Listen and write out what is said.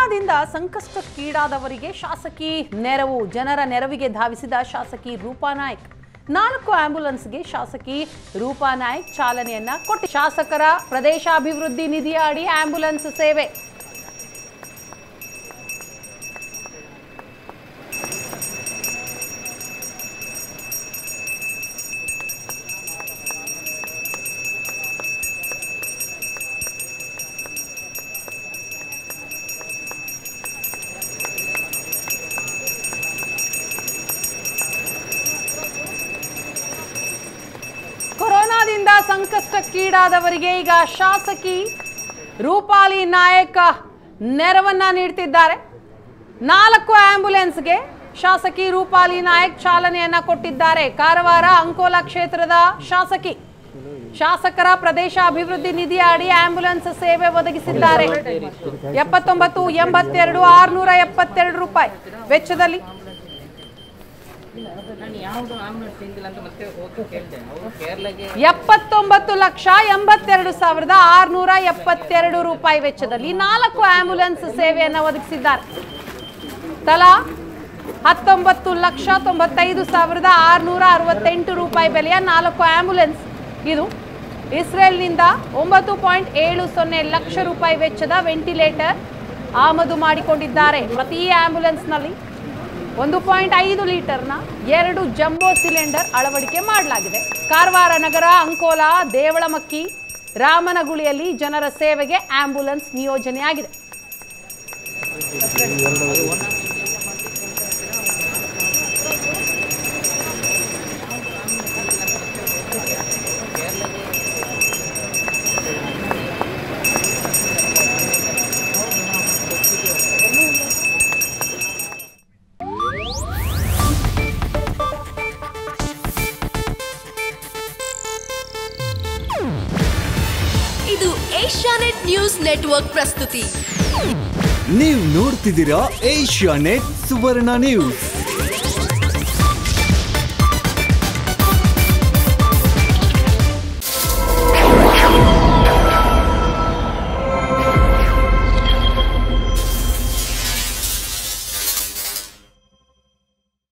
ಕೊರೋನಾದಿಂದ ಸಂಕಷ್ಟಕ್ಕೀಡಾದವರಿಗೆ ಶಾಸಕಿ ನೆರವು ಜನರ ನೆರವಿಗೆ ಧಾವಿಸಿದ ಶಾಸಕಿ ರೂಪಾ ನಾಯ್ಕ್ ನಾಲ್ಕು ಆಂಬ್ಯುಲೆನ್ಸ್ಗೆ ಶಾಸಕಿ ರೂಪಾ ನಾಯ್ಕ್ ಚಾಲನೆಯನ್ನ ಕೊಟ್ಟು ಶಾಸಕರ ಪ್ರದೇಶಾಭಿವೃದ್ಧಿ ನಿಧಿಯ ಅಡಿ ಆಂಬ್ಯುಲೆನ್ಸ್ ಸೇವೆ ಕೊರೋನಾದಿಂದ ಸಂಕಷ್ಟಕ್ಕೀಡಾದವರಿಗೆ ಈಗ ಶಾಸಕಿ ರೂಪಾಲಿ ನಾಯಕ ನೆರವನ್ನ ನೀಡ್ತಿದ್ದಾರೆ ನಾಲ್ಕು ಆಂಬ್ಯುಲೆನ್ಸ್ಗೆ ಶಾಸಕಿ ರೂಪಾಲಿ ನಾಯಕ್ ಚಾಲನೆಯನ್ನ ಕೊಟ್ಟಿದ್ದಾರೆ ಕಾರವಾರ ಅಂಕೋಲಾ ಕ್ಷೇತ್ರದ ಶಾಸಕಿ ಶಾಸಕರ ಪ್ರದೇಶ ಅಭಿವೃದ್ಧಿ ನಿಧಿಯ ಅಡಿ ಆಂಬ್ಯುಲೆನ್ಸ್ ಸೇವೆ ಒದಗಿಸಿದ್ದಾರೆ ಎಪ್ಪತ್ತೊಂಬತ್ತು ಎಂಬತ್ತೆರಡು ಆರ್ನೂರ ಎಪ್ಪತ್ತೆರಡು ರೂಪಾಯಿ ವೆಚ್ಚದಲ್ಲಿ ನಾನು ಯಾವುದು ಆಂಬುಲೆನ್ಸ್ ತಿಂದಿಲ್ಲ ಅಂತ ಮತ್ತೆ ಹೋಗಿ ಕೇಳಿದೆ ಅವರು ಕೇರಳಗೆ ಎಪ್ಪತ್ತೊಂಬತ್ತು ಲಕ್ಷ ಎಂಬತ್ತೆರಡು ಸಾವಿರದ ಆರ್ನೂರ ಎಪ್ಪತ್ತೆರಡು ರೂಪಾಯಿ ವೆಚ್ಚದಲ್ಲಿ ನಾಲ್ಕು ಆಂಬ್ಯುಲೆನ್ಸ್ ಸೇವೆಯನ್ನು ಒದಗಿಸಿದ್ದಾರೆ ತಲಾ ಹತ್ತೊಂಬತ್ತು ಲಕ್ಷ ತೊಂಬತ್ತೈದು ಸಾವಿರದ ಆರ್ನೂರ ಅರವತ್ತೆಂಟು ರೂಪಾಯಿ ಬೆಲೆಯ ನಾಲ್ಕು ಆಂಬ್ಯುಲೆನ್ಸ್ ಇದು ಇಸ್ರೇಲ್ನಿಂದ ಒಂಬತ್ತು ಪಾಯಿಂಟ್ ಏಳು ಸೊನ್ನೆ ಲಕ್ಷ ರೂಪಾಯಿ ವೆಚ್ಚದ ವೆಂಟಿಲೇಟರ್ ಆಮದು ಮಾಡಿಕೊಂಡಿದ್ದಾರೆ ಪ್ರತಿ ಆಂಬ್ಯುಲೆನ್ಸ್ನಲ್ಲಿ ಒಂದು ಪಾಯಿಂಟ್ ಐದು ಲೀಟರ್ನ ಎರಡು ಜಂಬೋ ಸಿಲಿಂಡರ್ ಅಳವಡಿಕೆ ಮಾಡಲಾಗಿದೆ ಕಾರವಾರ ನಗರ ಅಂಕೋಲಾ ದೇವಳಮಕ್ಕಿ ರಾಮನಗುಳಿಯಲ್ಲಿ ಜನರ ಸೇವೆಗೆ ಆಂಬ್ಯುಲೆನ್ಸ್ ನಿಯೋಜನೆಯಾಗಿದೆ ಇದು ಏಷ್ಯಾನೆಟ್ ನ್ಯೂಸ್ ನೆಟ್ವರ್ಕ್ ಪ್ರಸ್ತುತಿ ನೀವು ನೋಡ್ತಿದ್ದೀರಾ ಏಷ್ಯಾ ನೆಟ್ ಸುವರ್ಣ ನ್ಯೂಸ್